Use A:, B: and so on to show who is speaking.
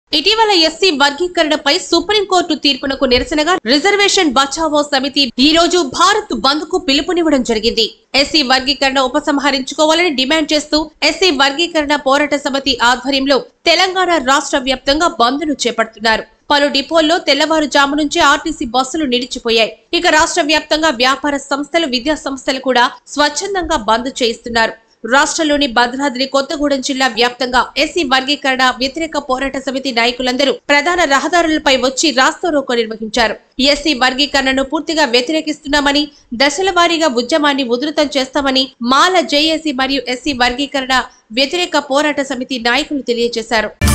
A: ఇటీవల SC వర్గీకరణపై supreme court తీర్పునకు నిరసనగా reservation Bachao సమితి ఈ రోజు భారత్ బంద్ కు పిలుపునివ్వడం జరిగింది ఎస్సీ వర్గీకరణ ఉపసంహరించుకోవాలని డిమాండ్ చేస్తూ ఎస్సీ వర్గీకరణ పోరాట సమితి ఆధ్వర్యంలో తెలంగాణ రాష్ట్ర వ్యాప్తంగా బంద్ ను చేపడుతున్నారు పలు డిపోల్లో తెల్లవారుజాము నుంచే ఆర్టీసీ బస్సులు నిలిచిపోయాయి ఇక రాష్ట్ర వ్యాప్తంగా వ్యాపార సంస్థలు విద్యా సంస్థలు కూడా స్వచ్ఛందంగా బంద్ చేయిస్తున్నారు రాష్ట్రంలోని భద్రాద్రి కొత్తగూడెం జిల్లా వ్యాప్తంగా ఎస్సీ వర్గీకరణ వ్యతిరేక పోరాట సమితి నాయకులందరూ ప్రధాన రహదారులపై వచ్చి రాస్తారోకో నిర్వహించారు ఎస్సీ వర్గీకరణను పూర్తిగా వ్యతిరేకిస్తున్నామని దశల వారీగా ఉద్యమాన్ని ఉధృతం చేస్తామని మాల జేఏసీ మరియు ఎస్సీ వర్గీకరణ వ్యతిరేక పోరాట సమితి నాయకులు తెలియజేశారు